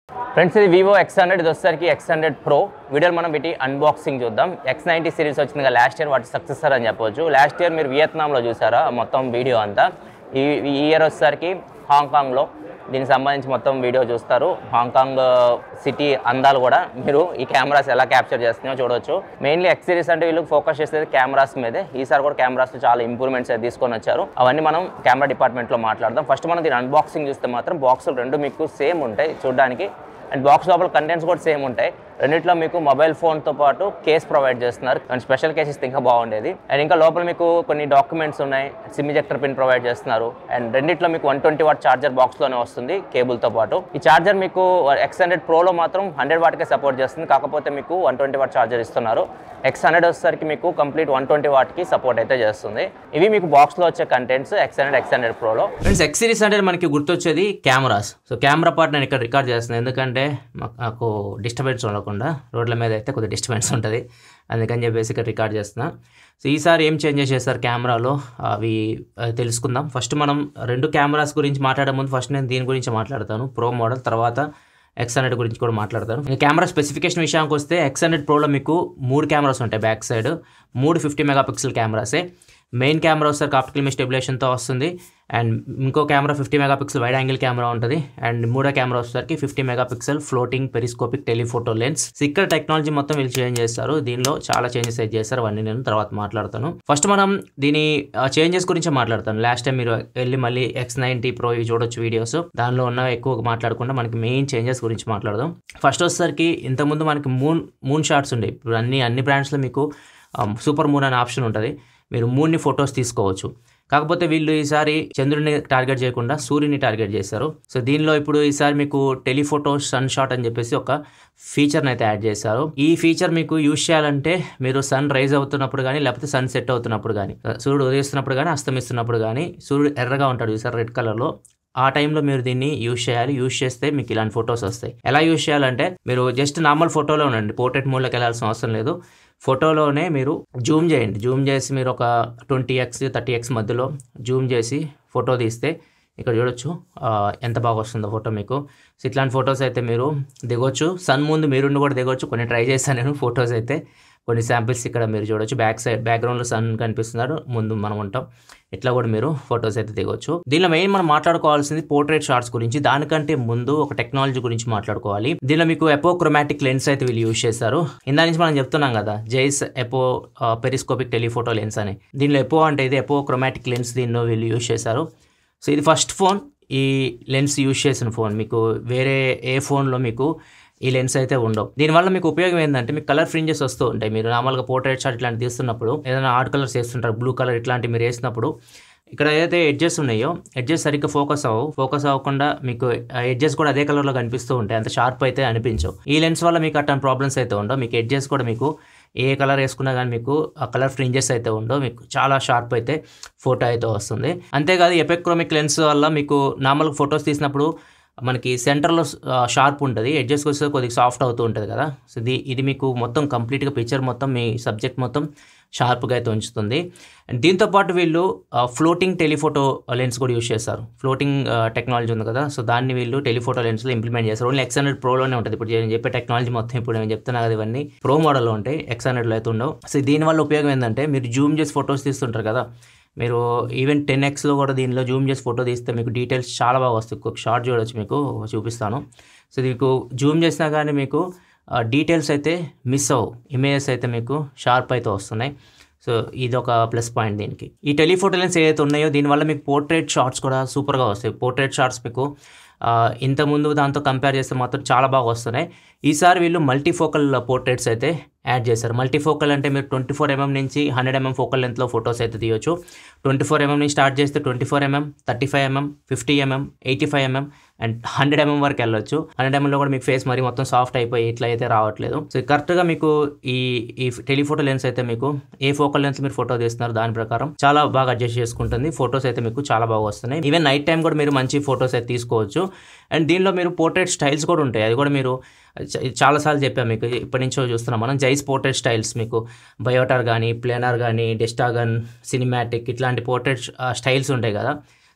friends ఇది Vivo X hundred ఇది వచ్చేసరికి ఎక్స్ హండ్రెడ్ ప్రో వీడియోలో మనం వీటి అన్బాక్సింగ్ చూద్దాం ఎక్స్ నైంటీ సిరీస్ వచ్చింది కదా లాస్ట్ ఇయర్ వాటి సక్సెసర్ అని చెప్పొచ్చు లాస్ట్ ఇయర్ మీరు వియత్నాంలో చూసారా మొత్తం వీడియో అంతా ఈ ఈ ఇయర్ వచ్చేసరికి హాంకాంగ్లో దీనికి సంబంధించి మొత్తం వీడియో చూస్తారు హాంకాంగ్ సిటీ అందాలు కూడా మీరు ఈ కెమెరాస్ ఎలా క్యాప్చర్ చేస్తున్నాయో చూడొచ్చు మెయిన్లీ ఎక్స్ సిరీస్ అంటే వీళ్ళు ఫోకస్ చేసేది కెమెరాస్ మీదే ఈసారి కూడా కెమెరాస్ చాలా ఇంప్రూవ్మెంట్స్ అయితే తీసుకొని వచ్చారు అవన్నీ మనం కెమెరా డిపార్ట్మెంట్లో మాట్లాడదాం ఫస్ట్ మనం దీని అన్బాక్సింగ్ చూస్తే మాత్రం బాక్సులు రెండు మీకు సేమ్ ఉంటాయి చూడడానికి అండ్ బాక్స్ లోపల కంటెంట్స్ కూడా సేమ్ ఉంటాయి రెండిట్లో మీకు మొబైల్ ఫోన్తో పాటు కేస్ ప్రొవైడ్ చేస్తున్నారు అండ్ స్పెషల్ కేసెస్ ఇంకా బాగుండేది అండ్ ఇంకా లోపల మీకు కొన్ని డాక్యుమెంట్స్ ఉన్నాయి సిమ్ ఇజెక్టర్ పిన్ ప్రొవైడ్ చేస్తున్నారు అండ్ రెండిట్లో మీకు వన్ ట్వంటీ వాట్ చార్జర్ బాక్స్లోనే వస్తుంది కేబుల్తో పాటు ఈ చార్జర్ మీకు ఎక్స్ హండ్రెడ్ ప్రోలో మాత్రం హండ్రెడ్ వాట్కే సపోర్ట్ చేస్తుంది కాకపోతే మీకు వన్ ట్వంటీ వాట్ చార్జర్ ఇస్తున్నారు ఎక్స్ హండ్రెడ్ వచ్చేసరికి మీకు కంప్లీట్ వన్ ట్వంటీ వాట్కి సపోర్ట్ అయితే చేస్తుంది ఇవి మీకు బాక్స్లో వచ్చే contents X hundred X hundred ప్రోలో ఫ్రెండ్స్ ఎక్స్ సిరీస్ అంటే మనకి గుర్తొచ్చేది కెమెరాస్ సో కెమెరా పార్ట్ నేను ఇక్కడ రికార్డ్ చేస్తున్నాను ఎందుకంటే మాకు- నాకు డిస్టర్బెన్స్ ఉండకుండా రోడ్ల మీద అయితే కొద్దిగా డిస్టర్బెన్స్ ఉంటుంది అందుకని చెప్పేసి ఇక్కడ రికార్డ్ చేస్తున్నా సో ఈసారి ఏం చేంజెస్ చేస్తారు కెమెరాలో అవి ఆ, తెలుసుకుందాం ఫస్ట్ మనం రెండు కెమెరాస్ గురించి మాట్లాడే ముందు ఫస్ట్ నేను దీని గురించి మాట్లాడతాను ప్రో మోడల్ తర్వాత ఎక్స్ హండ్రెడ్ గురించి కూడా మాట్లాడతాను ఇంకా కెమెరా స్పెసిఫికేషన్ విషయానికి వస్తే ఎక్స్ హండ్రెడ్ ప్రోలో మీకు మూడు కెమెరాస్ ఉంటాయి బ్యాక్ సైడ్ మూడు ఫిఫ్టీ మెగాపిక్సెల్ కెమెరాసే మెయిన్ కెమెరా వస్తారు ఆప్టికల్ ఇమేజ్ స్టెబిలేషన్తో వస్తుంది అండ్ ఇంకో camera fifty megapixel wide angle camera ఉంటుంది అండ్ మూడో కెమెరా వచ్చేసరికి fifty megapixel floating periscopic telephoto lens ఇక్కడ టెక్నాలజీ మొత్తం వీళ్ళు చేంజ్ చేస్తారు దీనిలో చాలా చేంజెస్ అయితే చేస్తారు అవన్నీ నేను తర్వాత మాట్లాడతాను ఫస్ట్ మనం దీని చేంజెస్ గురించి మాట్లాడతాను లాస్ట్ టైం మీరు వెళ్ళి మళ్ళీ ఎక్స్ నైన్టీ ప్రో ఇవి చూడొచ్చు వీడియోస్ దానిలో ఉన్న ఎక్కువ మాట్లాడకుండా మనకి మెయిన్ చేంజెస్ గురించి మాట్లాడదాం ఫస్ట్ వచ్చేసరికి ఇంతకుముందు మనకి మూన్ మూన్ షాట్స్ ఉండే ఇప్పుడు అన్ని అన్ని బ్రాండ్స్లో మీకు సూపర్ మూన్ అనే ఆప్షన్ ఉంటుంది మీరు మూన్ని ఫొటోస్ తీసుకోవచ్చు కాకపోతే వీళ్ళు ఈసారి చంద్రుడిని టార్గెట్ చేయకుండా సూర్యుని టార్గెట్ చేశారు సో దీనిలో ఇప్పుడు ఈసారి మీకు టెలిఫోటో సన్ షాట్ అని చెప్పేసి ఒక ఫీచర్ని అయితే యాడ్ చేశారు ఈ ఫీచర్ మీకు యూజ్ చేయాలంటే మీరు సన్ రైజ్ అవుతున్నప్పుడు కానీ లేకపోతే సన్ సెట్ అవుతున్నప్పుడు కానీ సూర్యుడు ఉదయిస్తున్నప్పుడు కానీ అస్తమిస్తున్నప్పుడు కానీ సూర్యుడు ఎర్రగా ఉంటాడు చూసారు రెడ్ కలర్లో ఆ టైంలో మీరు దీన్ని యూజ్ చేయాలి యూజ్ చేస్తే మీకు ఇలాంటి ఫొటోస్ వస్తాయి ఎలా యూజ్ చేయాలంటే మీరు జస్ట్ నార్మల్ ఫోటోలో ఉండండి పోర్ట్రేట్ మోడ్లోకి వెళ్ళాల్సిన అవసరం లేదు ఫోటోలోనే మీరు జూమ్ చేయండి జూమ్ చేసి మీరు ఒక ట్వంటీ ఎక్స్ థర్టీ ఎక్స్ మధ్యలో జూమ్ చేసి ఫోటో తీస్తే ఇక్కడ చూడొచ్చు ఆ, ఎంత బాగా వస్తుందో ఫోటో మీకు సో ఇట్లాంటి ఫొటోస్ అయితే మీరు దిగొచ్చు సన్ ముందు మీరుండి కూడా దిగొచ్చు కొన్ని ట్రై చేశాను నేను ఫొటోస్ అయితే కొన్ని శాంపిల్స్ ఇక్కడ మీరు చూడొచ్చు బ్యాక్ సైడ్ బ్యాక్గ్రౌండ్లో సన్ కనిపిస్తున్నారు ముందు మనం ఉంటాం ఇట్లా కూడా మీరు ఫొటోస్ అయితే దిగొచ్చు దీనిలో మెయిన్ మనం మాట్లాడుకోవాల్సింది పోర్ట్రేట్ షాట్స్ గురించి దానికంటే ముందు ఒక టెక్నాలజీ గురించి మాట్లాడుకోవాలి దీనిలో మీకు ఎపో క్రోమాటిక్ లెన్స్ అయితే వీళ్ళు యూజ్ చేస్తారు ఇందా నుంచి మనం చెప్తున్నాం కదా జైస్ ఎపో పెరిస్కోపిక్ టెలిఫోటో లెన్స్ అని దీనిలో ఎపో అంటే ఇది ఎపో క్రోమాటిక్ లెన్స్ దీనిలో వీళ్ళు యూజ్ చేశారు సో ఇది ఫస్ట్ ఫోన్ ఈ లెన్స్ యూజ్ చేసిన ఫోన్ మీకు వేరే ఏ ఫోన్లో మీకు ఈ లెన్స్ అయితే ఉండవు దీనివల్ల మీకు ఉపయోగం ఏంటంటే మీకు కలర్ ఫ్రింజెస్ వస్తూ ఉంటాయి మీరు నార్మల్గా పోర్ట్రేట్ షాట్ ఇట్లాంటి తీస్తున్నప్పుడు ఏదైనా ఆర్ట్ కలర్స్ వేస్తుంటారు బ్లూ కలర్ ఇట్లాంటివి మీరు వేసినప్పుడు ఇక్కడ ఏదైతే ఎడ్జెస్ ఉన్నాయో ఎడ్జెస్ సరిగ్గా ఫోకస్ అవ్వవు ఫోకస్ అవ్వకుండా మీకు ఎడ్జెస్ కూడా అదే కలర్లో కనిపిస్తూ ఉంటాయి అంత షార్ప్ అయితే అనిపించవు ఈ లెన్స్ వల్ల మీకు అట్లాంటి ప్రాబ్లమ్స్ అయితే ఉండవు మీకు ఎడ్జెస్ కూడా మీకు ఏ కలర్ వేసుకున్నా కానీ మీకు ఆ కలర్ ఫ్రింజెస్ అయితే ఉండవు మీకు చాలా షార్ప్ అయితే ఫోటో అయితే వస్తుంది అంతేకాదు ఎపెక్రోమిక్ లెన్స్ వల్ల మీకు నార్మల్ ఫొటోస్ తీసినప్పుడు మనకి సెంటర్లో షార్ప్ ఉంటుంది ఎడ్జెస్ వస్తే కొద్దిగా సాఫ్ట్ అవుతూ ఉంటుంది కదా సో ఇది ఇది మీకు మొత్తం కంప్లీట్గా పిక్చర్ మొత్తం మీ సబ్జెక్ట్ మొత్తం షార్ప్గా అయితే ఉంచుతుంది అండ్ దీంతో పాటు వీళ్ళు ఫ్లోటింగ్ టెలిఫోటో లెన్స్ కూడా యూస్ చేస్తారు ఫ్లోటింగ్ టెక్నాలజీ ఉంది కదా సో దాన్ని వీళ్ళు టెలిఫోటో లెన్స్లో ఇంప్లిమెంట్ చేస్తారు ఓన్లీ ఎక్స్ హండ్రెడ్ ప్రోలోనే ఉంటుంది ఇప్పుడు నేను చెప్పే టెక్నాలజీ మొత్తం ఇప్పుడు నేను చెప్తున్నా కదా ఇవన్నీ ప్రో మోడల్లో ఉంటాయి ఎక్స్ హండ్రెడ్లో అయితే ఉండవు సో దీనివల్ల ఉపయోగం ఏంటంటే మీరు జూమ్ చేసి ఫొటోస్ తీస్తుంటారు కదా మీరు ఈవెన్ టెన్ ఎక్స్లో కూడా దీనిలో జూమ్ చేసి ఫోటో తీస్తే మీకు డీటెయిల్స్ చాలా బాగా వస్తాయి ఒక షార్ట్ చూడొచ్చు మీకు చూపిస్తాను సో ఇది మీకు జూమ్ చేసినా కానీ మీకు డీటెయిల్స్ అయితే మిస్ అవ్వవు ఇమేజెస్ అయితే మీకు షార్ప్ అయితే వస్తున్నాయి సో ఇది ఒక ప్లస్ పాయింట్ దీనికి ఈ టెలిఫోటో లెన్స్ ఏదైతే ఉన్నాయో దీనివల్ల మీకు పోర్ట్రేట్ షార్ట్స్ కూడా సూపర్గా వస్తాయి పోర్ట్రేట్ షార్ట్స్ మీకు ఆ, ఇంతకుముందు దాంతో కంపేర్ చేస్తే మాత్రం చాలా బాగా వస్తున్నాయి ఈసారి వీళ్ళు మల్టీఫోకల్ పోర్ట్రేట్స్ అయితే యాడ్ చేశారు మల్టీఫోకల్ అంటే మీరు ట్వంటీ ఫోర్ ఎంఎం నుంచి హండ్రెడ్ ఎంఎం ఫోకల్ లెంత్లో ఫొటోస్ అయితే తీయొచ్చు ట్వంటీ ఫోర్ ఎంఎం నుంచి స్టార్ట్ చేస్తే twenty four mm thirty five mm fifty mm eighty five mm and hundred mm వరకు వెళ్ళొచ్చు హండ్రెడ్ ఎంఎంలో కూడా మీకు ఫేస్ మరి మొత్తం సాఫ్ట్ అయిపోయి ఇట్లా అయితే రావట్లేదు సో కరెక్ట్గా మీకు ఈ ఈ టెలిఫోటో లెన్స్ అయితే మీకు ఏ ఫోకల్ లెన్స్ మీరు ఫోటో తీస్తున్నారు దాని ప్రకారం చాలా బాగా అడ్జస్ట్ చేసుకుంటుంది ఫొటోస్ అయితే మీకు చాలా బాగా వస్తున్నాయి ఈవెన్ నైట్ టైం కూడా మీరు మంచి ఫొటోస్ అయితే తీసుకోవచ్చు అండ్ దీనిలో మీరు పోర్ట్రేట్ స్టైల్స్ కూడా ఉంటాయి అది కూడా మీరు చ- చాలాసార్లు చెప్పాము మీకు ఇప్పటి నుంచో చూస్తున్నాం మనం జైస్ పోర్ట్రేట్ స్టైల్స్ మీకు బయోటార్ కానీ ప్లేనర్ కానీ డెస్టాగన్ సినిమాటిక్ ఇట్లాంటి పోర్ట్రేట్ స్టైల్స్ ఉంటాయి కదా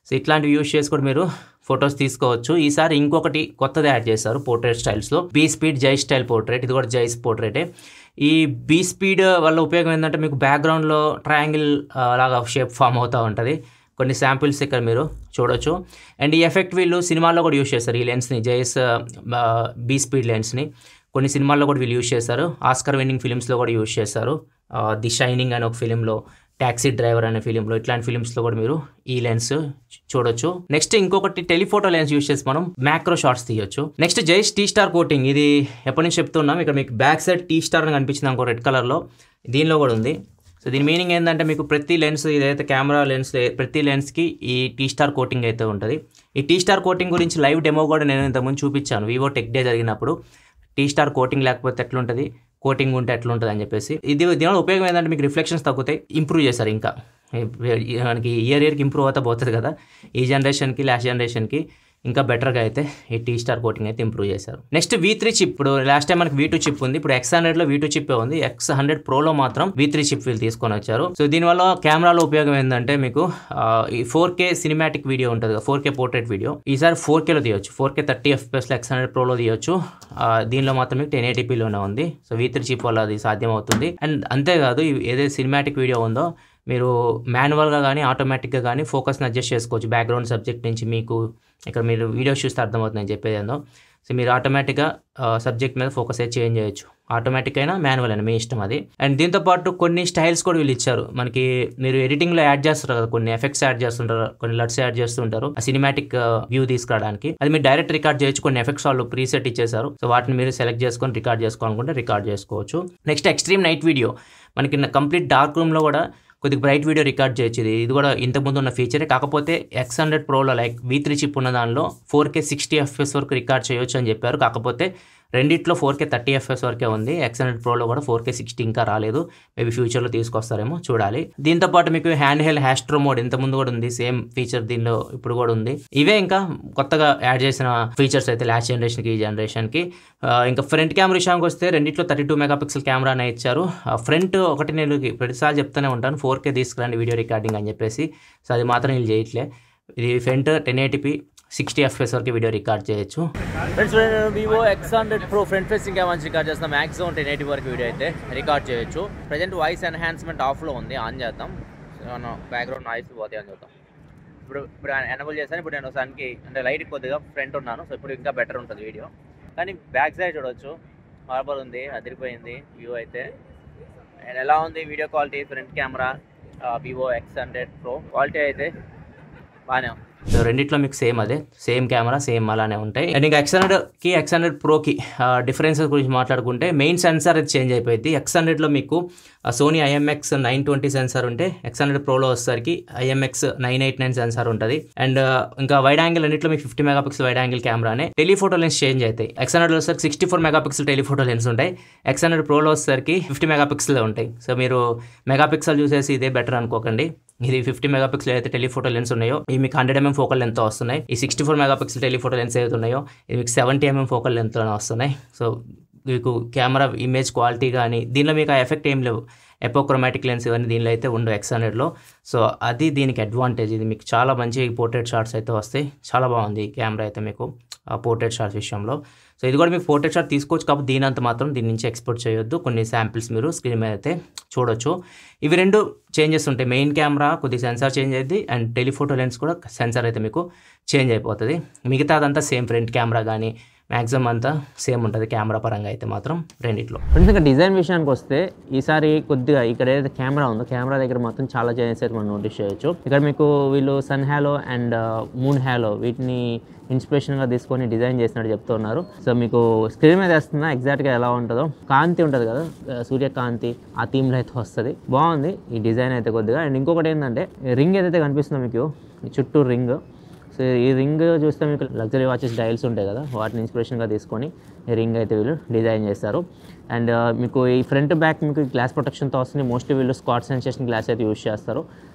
సో ఇట్లాంటివి యూస్ చేసి కూడా మీరు ఫొటోస్ తీసుకోవచ్చు ఈసారి ఇంకొకటి కొత్తది యాడ్ చేశారు పోర్ట్రేట్ స్టైల్స్లో బీ స్పీడ్ జై స్టైల్ పోర్ట్రేట్ ఇది కూడా జైస్ పోర్ట్రేటే ఈ బీ స్పీడ్ వల్ల ఉపయోగం ఏంటంటే మీకు బ్యాక్గ్రౌండ్లో ట్రయాంగిల్ లాగా షేప్ ఫామ్ అవుతూ ఉంటుంది కొన్ని శాంపిల్స్ ఇక్కడ మీరు చూడొచ్చు అండ్ ఈ ఎఫెక్ట్ వీళ్ళు సినిమాల్లో కూడా యూస్ చేస్తారు ఈ లెన్స్ని జైస్ బీ స్పీడ్ లెన్స్ని కొన్ని సినిమాల్లో కూడా వీళ్ళు యూస్ చేస్తారు ఆస్కర్ విన్నింగ్ ఫిలిమ్స్లో కూడా యూస్ చేస్తారు ది షైనింగ్ అనే ఒక ఫిలింలో ట్యాక్సీ డ్రైవర్ అనే ఫిలింలో ఇట్లాంటి ఫిలిమ్స్లో కూడా మీరు ఈ లెన్స్ చూడొచ్చు నెక్స్ట్ ఇంకొకటి టెలిఫోటో లెన్స్ యూస్ చేసి మనం మ్యాక్రో షాట్స్ తీయొచ్చు next Zeiss T star coating ఇది ఎప్పటి నుంచి చెప్తున్నాం ఇక్కడ మీకు బ్యాక్ సైడ్ టీ స్టార్ అని కనిపించింది అనుకో రెడ్ కలర్లో దీనిలో కూడా ఉంది సో దీని మీనింగ్ ఏంటంటే మీకు ప్రతి లెన్స్ ఇదైతే కెమెరా లెన్స్ ప్రతి లెన్స్కి ఈ టీ స్టార్ కోటింగ్ అయితే ఉంటుంది ఈ టీ స్టార్ కోటింగ్ గురించి లైవ్ డెమో కూడా నేను ఇంతకుముందు చూపించాను వివో టెక్ డే జరిగినప్పుడు టీ స్టార్ కోటింగ్ లేకపోతే ఎట్లుంటుంది కోటింగ్ ఉంటే ఎట్లుంటుంది అని చెప్పేసి ఇది దీనివల్ల ఉపయోగం ఏంటంటే మీకు రిఫ్లెక్షన్స్ తగ్గుతాయి ఇంప్రూవ్ చేశారు ఇంకా మనకి ఇయర్ ఇయర్కి ఇంప్రూవ్ అవుతా పోతుంది కదా ఈ జనరేషన్కి లాస్ట్ జనరేషన్కి ఇంకా బెటర్గా అయితే ఈ టీ స్టార్ కోటింగ్ అయితే ఇంప్రూవ్ చేశారు నెక్స్ట్ వీ త్రీ చిప్ ఇప్పుడు లాస్ట్ టైం మనకి వీ టూ చిప్ ఉంది ఇప్పుడు ఎక్స్ హండ్రెడ్లో వీ టూ చిప్ ఉంది ఎక్స్ హండ్రెడ్ ప్రోలో మాత్రం వీ త్రీ చిప్ వీళ్ళు తీసుకొని వచ్చారు సో దీనివల్ల కెమెరాలో ఉపయోగం ఏంటంటే మీకు ఆ, ఈ ఫోర్ కే సినిమాటిక్ వీడియో ఉంటుంది కదా ఫోర్ కే పోర్ట్రేట్ వీడియో ఈసారి ఫోర్ కేలో తీయొచ్చు ఫోర్ కే థర్టీ ఎఫ్ఎస్లో ఎక్స్ హండ్రెడ్ ప్రోలో తీయొచ్చు ఆ, దీనిలో మాత్రం మీకు టెన్ ఎయిటీపీలోనే ఉంది సో వీ త్రీ చిప్ వల్ల అది సాధ్యం అవుతుంది అండ్ అంతేకాదు ఈ ఏదైతే సినిమాటిక్ వీడియో ఉందో మీరు మాన్యువల్గా కానీ ఆటోమేటిక్గా కానీ ఫోకస్ని అడ్జస్ట్ చేసుకోవచ్చు బ్యాక్గ్రౌండ్ సబ్జెక్ట్ నుంచి మీకు ఇక్కడ మీరు వీడియోస్ చూస్తే అర్థమవుతుంది నేను చెప్పేది ఏందో సో మీరు ఆటోమేటిక్గా సబ్జెక్ట్ మీద ఫోకస్ అయితే చేంజ్ చేయొచ్చు ఆటోమేటిక్ అయినా మాన్యువల్ అయినా మీ ఇష్టం అది అండ్ దీంతో పాటు కొన్ని స్టైల్స్ కూడా వీళ్ళు ఇచ్చారు మనకి మీరు ఎడిటింగ్లో యాడ్ చేస్తారు కదా కొన్ని ఎఫెక్ట్స్ యాడ్ చేస్తుంటారు కొన్ని లట్స్ యాడ్ చేస్తుంటారు ఆ సినిమాటిక్ వ్యూ తీసుకురావడానికి అది మీరు డైరెక్ట్ రికార్డ్ చేయొచ్చు కొన్ని ఎఫెక్ట్స్ వాళ్ళు ప్రీసెట్ ఇచ్చేసారు సో వాటిని మీరు సెలెక్ట్ చేసుకొని రికార్డ్ చేసుకోవాలనుకుంటే రికార్డ్ చేసుకోవచ్చు నెక్స్ట్ ఎక్స్ట్రీమ్ నైట్ వీడియో మనకి కంప్లీట్ డార్క్ రూమ్లో కూడా కొద్దిగా బ్రైట్ వీడియో రికార్డ్ చేయొచ్చు ఇది ఇది కూడా ఇంతకుముందు ఉన్న ఫీచరే కాకపోతే ఎక్స్ హండ్రెడ్ ప్రోలో లైక్ వీ త్రీ చిప్ ఉన్న దానిలో ఫోర్ కే సిక్స్టీ ఎఫ్ఎస్ వరకు రికార్డ్ చేయొచ్చు అని చెప్పారు కాకపోతే రెండిట్లో ఫోర్ కే థర్టీ ఎఫ్ఎస్ వరకే ఉంది ఎక్స్ హండ్రెడ్ ప్రోలో కూడా ఫోర్ కే సిక్స్టీ ఇంకా రాలేదు మేబీ ఫ్యూచర్లో తీసుకొస్తారేమో చూడాలి దీంతో పాటు మీకు హ్యాండ్ హెల్ హ్యాస్ట్రో మోడ్ ఇంతకుముందు కూడా ఉంది సేమ్ ఫీచర్ దీనిలో ఇప్పుడు కూడా ఉంది ఇవే ఇంకా కొత్తగా యాడ్ చేసిన ఫీచర్స్ అయితే లాస్ట్ జనరేషన్కి ఈ జనరేషన్కి ఇంకా ఫ్రంట్ కెమెరా విషయానికి వస్తే రెండిట్లో థర్టీ టూ మెగాపిక్సెల్ కెమెరా అనే ఇచ్చారు ఫ్రంట్ ఒకటి నేను ప్రతిసారి చెప్తూనే ఉంటాను ఫోర్ కే తీసుకురండి వీడియో రికార్డింగ్ అని చెప్పేసి సో అది మాత్రం వీళ్ళు చేయట్లే ఇది front ten eighty P sixty FS వరకు వీడియో రికార్డ్ చేయొచ్చు friends Vivo X hundred pro front facing camera record చేస్తాం మ్యాక్సిమం టెన్ ఎయిటీ వరకు వీడియో అయితే రికార్డ్ చేయొచ్చు ప్రజెంట్ వాయిస్ ఎన్హాన్స్మెంట్ ఆఫ్లో ఉంది ఆన్ చేద్దాం బ్యాక్గ్రౌండ్ నాయిస్ పోతే అని చూద్దాం ఇప్పుడు ఇప్పుడు ఎనబుల్ చేశాను ఇప్పుడు నేను ఒకసారికి అంటే లైట్ కొద్దిగా ఫ్రంట్ ఉన్నాను సో ఇప్పుడు ఇంకా బెటర్ ఉంటుంది వీడియో కానీ బ్యాక్ సైడ్ చూడొచ్చు మార్బల్ ఉంది అదిరిపోయింది వ్యూ అయితే అండ్ ఎలా ఉంది video quality front camera Vivo X hundred pro quality అయితే బాగానే ఉంది సో రెండిట్లో మీకు సేమ్ అదే సేమ్ కెమెరా సేమ్ అలానే ఉంటాయి అండ్ ఇంకా ఎక్స్ హండ్రెడ్కి ఎక్స్ హండ్రెడ్ ప్రోకి డిఫరెన్సెస్ గురించి మాట్లాడుకుంటే మెయిన్ సెన్సార్ అయితే చేంజ్ అయిపోయింది ఎక్స్ హండ్రెడ్లో మీకు Sony IMX nine twenty sensor ఉంటే ఎక్స్ హండ్రెడ్ ప్రోలో వచ్చేసరికి IMX nine eight nine sensor ఉంటుంది అండ్ ఇంకా వైడ్ యాంగిల్ అన్నింటిలో మీకు ఫిఫ్టీ మెగాపిక్సెల్ వైడ్ యాంగిల్ కెమెరానే టెలిఫోటో లెన్స్ చేంజ్ అవుతాయి ఎక్స్ హండ్రెడ్ వచ్చేసరికి sixty four megapixel telephoto lens ఉంటాయి ఎక్స్ హండ్రెడ్ ప్రోలో వచ్చేసరికి ఫిఫ్టీ మెగాపిక్సెల్ ఉంటాయి సో మీరు మెగాపిక్సెల్ చూసేసి ఇదే బెటర్ అనుకోకండి ఇది ఫిఫ్టీ మెగాపిక్సెల్ అయితే టెలిఫోటో లెన్స్ ఉన్నాయో ఇవి మీకు హండ్రెడ్ ఎంఎం ఫోకల్ లెంత్ వస్తున్నాయి ఈ sixty four megapixel telephoto lens ఏవైతే ఉన్నాయో ఇవి మీకు సెవెంటీ ఎంఎం ఫోకల్ లెంత్లోనే వస్తున్నాయి సో మీకు కెమెరా ఇమేజ్ క్వాలిటీ కానీ దీనిలో మీకు ఆ ఎఫెక్ట్ ఏం లేవు ఎపోక్రోమాటిక్ లెన్స్ ఇవన్నీ దీనిలో అయితే ఉండవు ఎక్స్ హండ్రెడ్లో సో అది దీనికి అడ్వాంటేజ్ ఇది మీకు చాలా మంచి పోర్ట్రేట్ షాట్స్ అయితే వస్తాయి చాలా బాగుంది ఈ కెమెరా అయితే మీకు ఆ పోర్ట్రేట్ షాట్స్ విషయంలో సో ఇది కూడా మీకు పోర్ట్రేట్ షాట్ తీసుకోవచ్చు కాబట్టి దీని అంత మాత్రం దీని నుంచి ఎక్స్పోర్ట్ చేయొద్దు కొన్ని శాంపిల్స్ మీరు స్క్రీన్ మీద అయితే చూడొచ్చు ఇవి రెండు చేంజెస్ ఉంటాయి మెయిన్ కెమెరా కొద్ది సెన్సార్ చేంజ్ అయింది అండ్ టెలిఫోటో లెన్స్ కూడా సెన్సార్ అయితే మీకు చేంజ్ అయిపోతుంది మిగతాదంతా సేమ్ ఫ్రంట్ కెమెరా కానీ మ్యాక్సిమం అంతా సేమ్ ఉంటుంది కెమెరా పరంగా అయితే మాత్రం రెండిట్లో ఫ్రెండ్స్ ఇంకా డిజైన్ విషయానికి వస్తే ఈసారి కొద్దిగా ఇక్కడ ఏదైతే కెమెరా ఉందో కెమెరా దగ్గర మాత్రం చాలా చేంజెస్ అయితే మనం నోటీస్ చేయొచ్చు ఇక్కడ మీకు వీళ్ళు sun halo and moon halo వీటిని ఇన్స్పిరేషన్గా తీసుకొని డిజైన్ చేసినట్టు చెప్తున్నారు సో మీకు స్క్రీన్ మీద వేస్తున్నా ఎగ్జాక్ట్గా ఎలా ఉంటుందో కాంతి ఉంటుంది కదా ఆ, సూర్యకాంతి ఆ థీమ్లో అయితే వస్తుంది బాగుంది ఈ డిజైన్ అయితే కొద్దిగా అండ్ ఇంకొకటి ఏంటంటే రింగ్ ఏదైతే కనిపిస్తుందో మీకు ఈ చుట్టూ రింగ్ సో ఈ రింగ్ చూస్తే మీకు లగ్జరీ వాచెస్ డైల్స్ ఉంటాయి కదా వాటిని ఇన్స్పిరేషన్గా తీసుకొని ఈ రింగ్ అయితే వీళ్ళు డిజైన్ చేస్తారు అండ్ మీకు ఈ ఫ్రంట్ బ్యాక్ మీకు గ్లాస్ ప్రొటెక్షన్తో వస్తుంది మోస్ట్లీ వీళ్ళు స్కాట్ సెన్సేషన్ గ్లాస్ అయితే యూస్ చేస్తారు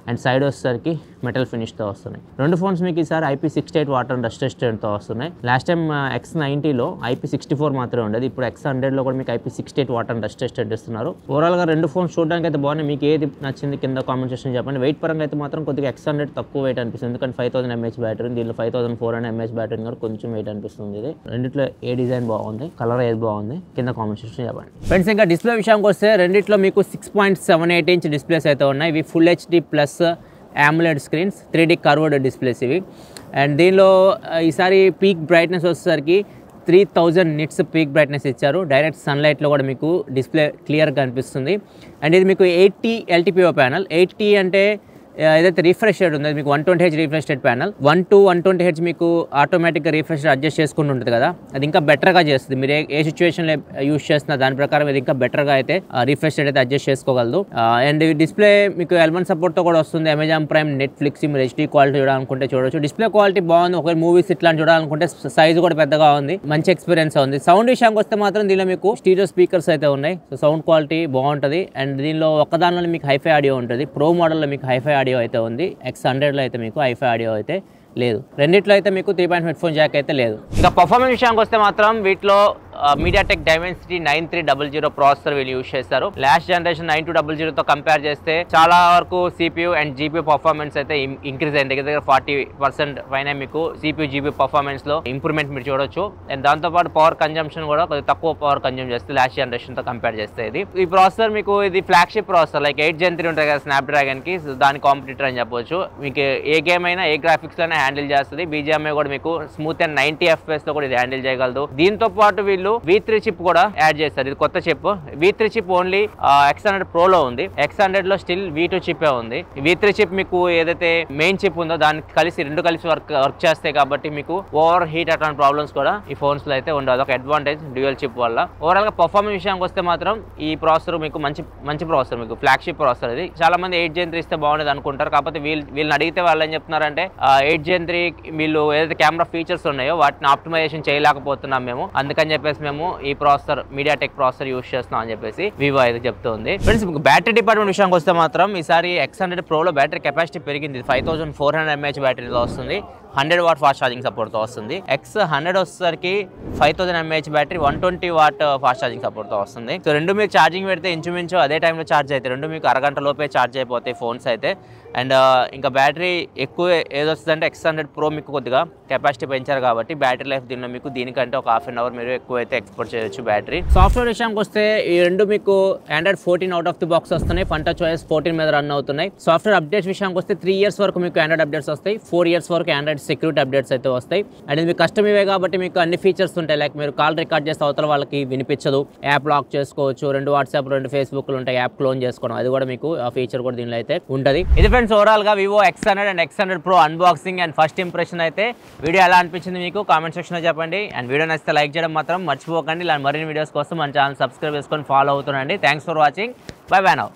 అండ్ సైడ్ వచ్చేసరికి మెటల్ ఫినిష్తో వస్తున్నాయి రెండు ఫోన్స్ మీకు ఈసారి IP sixty eight water dust రెసిస్టెంట్తో వస్తున్నాయి లాస్ట్ టైం ఎక్స్ నైంటీలో ఐపీ సిక్స్టీ ఫోర్ మాత్రమే ఉండేది ఇప్పుడు ఎక్స్ హండ్రెడ్లో కూడా మీకు IP sixty eight water dust resistant ఇస్తున్నారు ఓవరాల్గా రెండు ఫోన్స్ చూడడానికి అయితే బాగున్నాయి మీకు ఏది నచ్చింది కింద కామెంట్ సెక్షన్ చెప్పండి వెయిట్ పరంగా అయితే మాత్రం కొద్దిగా ఎక్స్ హండ్రెడ్ తక్కువ వెయిట్ అనిపిస్తుంది ఎందుకంటే ఫైవ్ థౌసండ్ ఎంహెచ్ బ్యాటరీ దీనిలో five thousand four hundred mAh battery కూడా కొంచెం వెయిట్ అనిపిస్తుంది ఇది రెండిట్లో ఏ డిజైన్ బాగుంది కలర్ ఏది బాగుంది కింద కామెంట్ సెక్షన్ చెప్పండి ఫ్రెండ్స్ ఇంకా డిస్ప్లే విషయానికి వస్తే రెండిట్లో మీకు six point seven eight inch displays అయితే ఉన్నాయి ఇవి full HD plus AMOLED screens three D curved displays ఇవి అండ్ దీనిలో ఆ, ఈసారి పీక్ బ్రైట్నెస్ వచ్చేసరికి three thousand nits peak brightness ఇచ్చారు డైరెక్ట్ సన్లైట్లో కూడా మీకు డిస్ప్లే క్లియర్గా కనిపిస్తుంది అండ్ ఇది మీకు ఎయిటీ ఎల్టీపీఓ ప్యానల్ ఎయిటీ అంటే ఆ, ఏదైతే రిఫ్రెష్ రేట్ ఉందో అది మీకు one twenty H refresh rate panel one to one twenty H మీకు ఆటోమేటిక్గా రిఫ్రెష్ అడ్జస్ట్ చేసుకుంటూ ఉంటుంది కదా అది ఇంకా బెటర్గా చేస్తుంది మీరు ఏ ఏ సిచ్యువేషన్లో యూస్ చేస్తున్నా దాని ప్రకారం ఇది ఇంకా బెటర్గా అయితే రిఫ్రెష్ రేట్ అయితే అడ్జస్ట్ చేసుకోగలదు అండ్ డిస్ప్లే మీకు ఎల్వన్ సపోర్ట్తో కూడా వస్తుంది అమెజాన్ ప్రైమ్ నెట్ఫ్లిక్స్ మీరు హెచ్డీ క్వాలిటీ చూడాలనుకుంటే చూడొచ్చు డిస్ప్లే క్వాలిటీ బాగుంది ఒకవేళ మూవీస్ ఇట్లా చూడాలనుకుంటే సైజ్ కూడా పెద్దగా ఉంది మంచి ఎక్స్పీరియన్స్ ఉంది సౌండ్ విషయానికి వస్తే మాత్రం దీనిలో మీకు స్టీరియో స్పీకర్స్ అయితే ఉన్నాయి సో సౌండ్ క్వాలిటీ బాగుంటుంది అండ్ దీనిలో ఒక్కదానిలో మీకు హైఫై ఆడియో ఉంటుంది ప్రో మోడల్లో మీకు హైఫై ఆడియో అయితే ఉంది ఎక్స్ హండ్రెడ్లో అయితే మీకు హైఫై ఆడియో అయితే లేదు రెండిట్లో అయితే మీకు three point headphone jack అయితే లేదు ఇంకా పర్ఫార్మెన్స్ విషయానికి వస్తే మాత్రం వీటిలో MediaTek Dimensity nine three double zero processor వీళ్ళు యూస్ చేస్తారు last generation nine two double జీరోతో కంపేర్ చేస్తే చాలా వరకు సిపియూ అండ్ జీపీ పర్ఫార్మెన్స్ అయితే ఇంక్రీజ్ అయింది దగ్గర దగ్గర ఫార్టీ పర్సెంట్ పైన మీకు సిపియూ జీపీ పర్ఫార్మెన్స్ లో ఇంప్రూవ్మెంట్ మీరు చూడొచ్చు అండ్ దాంతోపాటు పవర్ కన్జంప్షన్ కూడా కొద్దిగా తక్కువ పవర్ కన్జ్యూమ్ చేస్తుంది లాస్ట్ జనరేషన్ తో కంపేర్ చేస్తే ఇది ఈ ప్రాసెసర్ మీకు ఇది flagship processor like eight gen three ఉంటుంది కదా స్నాప్ డ్రాగన్ కి so దాని కాంపిటీటర్ అని చెప్పొచ్చు మీకు ఏ గేమ్ అయినా ఏ గ్రాఫిక్స్ లోనే హ్యాండిల్ చేస్తుంది బీజిఎంఐ కూడా మీకు స్మూత్ అండ్ నైన్టీ ఎఫ్ఎస్ లో కూడా ఇది హ్యాండిల్ చేయగలదు దీంతో పాటు వీళ్ళు వి త్రీ చిప్ కూడా యాడ్ చేస్తారు ఇది కొత్త chip V three chip only X hundred pro లో ఉంది ఎక్స్ హండ్రెడ్ లో స్టిల్ వి టూ చిప్ ఉంది వి త్రీ చిప్ మీకు ఏదైతే మెయిన్ చిప్ ఉందో దానికి కలిసి రెండు కలిసి వర్క్ వర్క్ చేస్తాయి కాబట్టి మీకు ఓవర్ హీట్ అట్లాంటి ప్రాబ్లమ్స్ కూడా ఈ ఫోన్స్ లో అయితే ఉండదు ఒక అడ్వాంటేజ్ డ్యూయల్ చిప్ వల్ల ఓవరాల్ గా పర్ఫార్మెన్స్ విషయానికి వస్తే మాత్రం ఈ ప్రాసెసర్ మీకు మంచి మంచి ప్రాసెసర్ మీకు ఫ్లాగ్షిప్ ప్రాసెసర్ ఇది చాలా మంది ఎయిట్ జెన్ త్రీ ఇస్తే బాగుండేది అనుకుంటారు కాకపోతే వీళ్ళు వీళ్ళని అడిగితే వాళ్ళు ఏం చెప్తున్నారంటే ఎయిట్ జెన్ త్రీ వీళ్ళు ఏదైతే కెమెరా ఫీచర్స్ ఉన్నాయో వాటిని ఆప్టిమైజేషన్ చేయలేకపోతున్నాం మేము అందుకని చెప్పేసి మేము ఈ processor MediaTek processor use చేస్తున్నాం అని చెప్పేసి వివో అయితే చెప్తుంది ఫ్రెండ్స్ మీకు బ్యాటరీ డిపార్ట్మెంట్ విషయానికి వస్తే మాత్రం ఈసారి ఎక్స్ హండ్రెడ్ ప్రోలో బ్యాటరీ కెపాసిటీ పెరిగింది five thousand four hundred mAh బ్యాటరీలో వస్తుంది హండ్రెడ్ వాట్ ఫాస్ట్ ఛార్జింగ్ సపోర్ట్తో వస్తుంది ఎక్స్ హండ్రెడ్ వచ్చేసరికి five thousand mAh battery one twenty watt fast charging సపోర్ట్తో వస్తుంది సో రెండు మీరు ఛార్జింగ్ పెడితే ఇంచుమించు అదే టైంలో ఛార్జ్ అవుతాయి రెండు మీకు అరగంట లోపే ఛార్జ్ అయిపోతాయి ఫోన్స్ అయితే అండ్ ఇంకా బ్యాటరీ ఎక్కువ ఏది వస్తుందంటే ఎక్స్ హండ్రెడ్ ప్రో మీకు కొద్దిగా కెపాసిటీ పెంచారు కాబట్టి బ్యాటరీ లైఫ్ దీనిలో మీకు దీనికంటే ఒక హాఫ్ అన్ అవర్ మీరు ఎక్కువ అయితే ఎక్స్పోర్ట్ చేయొచ్చు బ్యాటరీ సాఫ్ట్వేర్ విషయానికి వస్తే ఈ రెండు మీకు Android fourteen out of the box వస్తున్నాయి ఫంటా చాయిస్ ఫోర్టీన్ మీద రన్ అవుతున్నాయి సాఫ్ట్వేర్ అప్డేట్స్ విషయానికి వస్తే త్రీ ఇయర్స్ వరకు మీకు ఆండ్రాయిడ్ అప్డేట్స్ వస్తాయి ఫోర్ ఇయర్స్ వరకు ఆండ్రాయిడ్ సెక్యూరిటీ అప్డేట్స్ అయితే వస్తాయి అండ్ ఇది మీకు కష్టం ఇవే కాబట్టి మీకు అన్ని ఫీచర్స్ ఉంటాయి లైక్ మీరు కాల్ రికార్డ్ చేస్తే అవతల వాళ్ళకి వినిపించదు యాప్ లాక్ చేసుకోవచ్చు రెండు వాట్సాప్ రెండు ఫేస్బుక్లు ఉంటాయి యాప్ క్లోన్ చేసుకోవడం అది కూడా మీకు ఆ ఫీచర్ కూడా దీనిలో అయితే ఉంటుంది ఇది ఫ్రెండ్స్ ఓవరాల్ గా Vivo X hundred and X hundred pro unboxing and first impression అయితే వీడియో ఎలా అనిపించింది మీకు కామెంట్ సెక్షన్లో చెప్పండి అండ్ వీడియో నచ్చితే లైక్ చేయడం మాత్రం మర్చిపోకండి ఇలా మరిన్ని వీడియోస్ కోసం మన ఛానల్ సబ్స్క్రైబ్ చేసుకొని ఫాలో అవుతుండండి thanks for watching bye bye now